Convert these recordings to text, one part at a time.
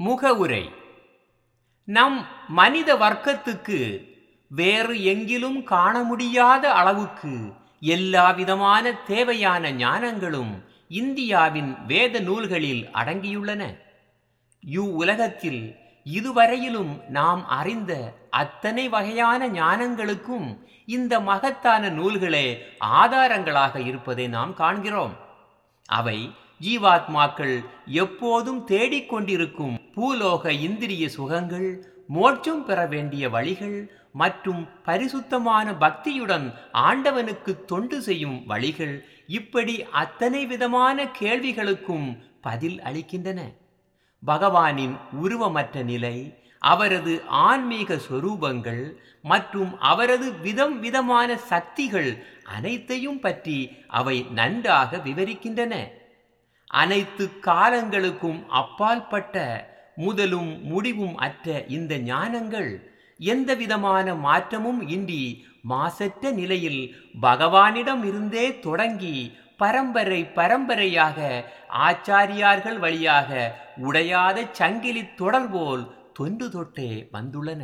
முகவுரை நம் மனித வர்க்கத்துக்கு வேறு எங்கிலும் காண முடியாத அளவுக்கு எல்லா விதமான தேவையான ஞானங்களும் இந்தியாவின் வேத நூல்களில் அடங்கியுள்ளன இவ்வுலகத்தில் இதுவரையிலும் நாம் அறிந்த அத்தனை வகையான ஞானங்களுக்கும் இந்த மகத்தான நூல்களே ஆதாரங்களாக இருப்பதை நாம் காண்கிறோம் அவை ஜீவாத்மாக்கள் எப்போதும் தேடிக்கொண்டிருக்கும் பூலோக இந்திரிய சுகங்கள் மோட்சம் பெற வேண்டிய வழிகள் மற்றும் பரிசுத்தமான பக்தியுடன் ஆண்டவனுக்கு தொண்டு செய்யும் வழிகள் இப்படி அத்தனை விதமான கேள்விகளுக்கும் பதில் அளிக்கின்றன பகவானின் உருவமற்ற நிலை அவரது ஆன்மீக சொரூபங்கள் மற்றும் அவரது விதம் விதமான சக்திகள் அனைத்தையும் பற்றி அவை நன்றாக விவரிக்கின்றன அனைத்து காலங்களுக்கும் அப்பாற்பட்ட முதலும் முடிவும் அற்ற இந்த ஞானங்கள் எந்த விதமான மாற்றமும் இன்றி மாசற்ற நிலையில் பகவானிடம் இருந்தே தொடங்கி பரம்பரை பரம்பரையாக ஆச்சாரியார்கள் வழியாக உடையாத சங்கிலி தொடர் போல் தொன்று தொட்டே வந்துள்ளன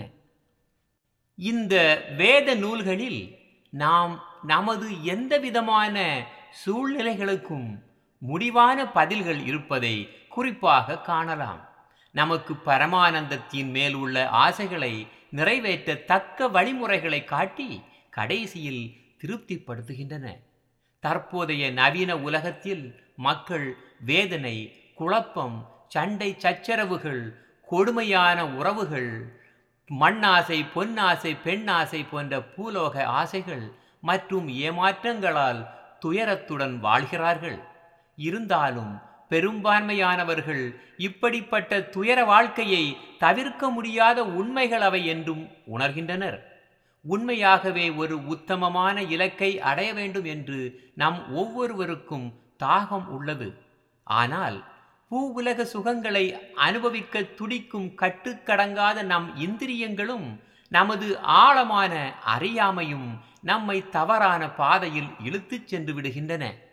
இந்த வேத நூல்களில் நாம் நமது எந்த விதமான சூழ்நிலைகளுக்கும் முடிவான பதில்கள் இருப்பதை குறிப்பாக காணலாம் நமக்கு பரமானந்தத்தின் மேல் உள்ள ஆசைகளை நிறைவேற்ற தக்க வழிமுறைகளை காட்டி கடைசியில் திருப்திப்படுத்துகின்றன தற்போதைய நவீன உலகத்தில் மக்கள் வேதனை குழப்பம் சண்டை சச்சரவுகள் கொடுமையான உறவுகள் மண்ணாசை பொன்னாசை பெண்ணாசை போன்ற பூலோக ஆசைகள் மற்றும் ஏமாற்றங்களால் துயரத்துடன் வாழ்கிறார்கள் இருந்தாலும் பெரும்பான்மையானவர்கள் இப்படிப்பட்ட துயர வாழ்க்கையை தவிர்க்க முடியாத உண்மைகள் அவை என்றும் உணர்கின்றனர் உண்மையாகவே ஒரு உத்தமமான இலக்கை அடைய வேண்டும் என்று நம் ஒவ்வொருவருக்கும் தாகம் உள்ளது ஆனால் பூ உலக சுகங்களை அனுபவிக்க துடிக்கும் கட்டுக்கடங்காத நம் இந்திரியங்களும் நமது ஆழமான அறியாமையும் நம்மை தவறான பாதையில் இழுத்துச் சென்று விடுகின்றன